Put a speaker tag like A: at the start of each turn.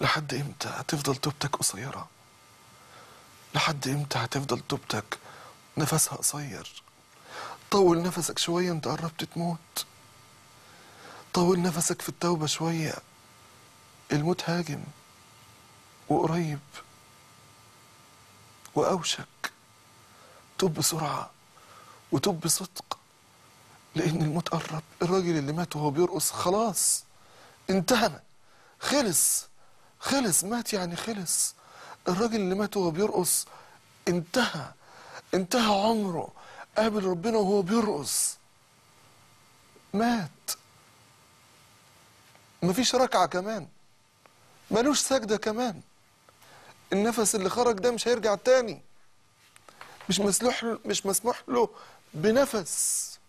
A: لحد امتى هتفضل توبتك قصيرة لحد امتى هتفضل توبتك نفسها قصير طول نفسك شوية انت قربت تموت طول نفسك في التوبة شوية الموت هاجم وقريب وأوشك توب بسرعة وتوب بصدق لأن الموت قرب الراجل اللي مات وهو بيرقص خلاص انتهى خلص خلص مات يعني خلص الراجل اللي مات وهو بيرقص انتهى انتهى عمره قابل ربنا وهو بيرقص مات مفيش ركعة كمان ملوش سجدة كمان النفس اللي خرج ده مش هيرجع تاني مش مسموح مش مسموح له بنفس